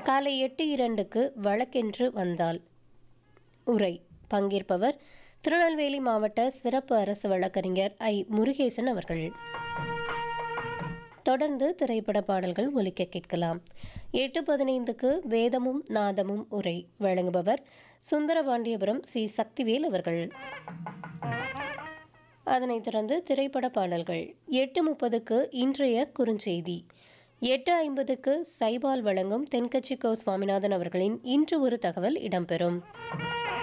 காலை எட்டு இரண்டுக்கு வழக்கென்று வந்தால் உரை பங்கேற்பவர் திருநெல்வேலி மாவட்ட சிறப்பு அரசு வழக்கறிஞர் ஐ முருகேசன் அவர்கள் தொடர்ந்து திரைப்பட பாடல்கள் ஒலிக்க கேட்கலாம் எட்டு பதினைந்துக்கு வேதமும் நாதமும் உரை வழங்குபவர் சுந்தரபாண்டியபுரம் சி சக்திவேல் அவர்கள் அதனைத் தொடர்ந்து திரைப்பட பாடல்கள் எட்டு முப்பதுக்கு இன்றைய குறுஞ்செய்தி எட்டு ஐம்பதுக்கு சைபால் வழங்கும் தென்கட்சி கோ சுவாமிநாதன் அவர்களின் இன்று ஒரு தகவல் இடம்பெறும்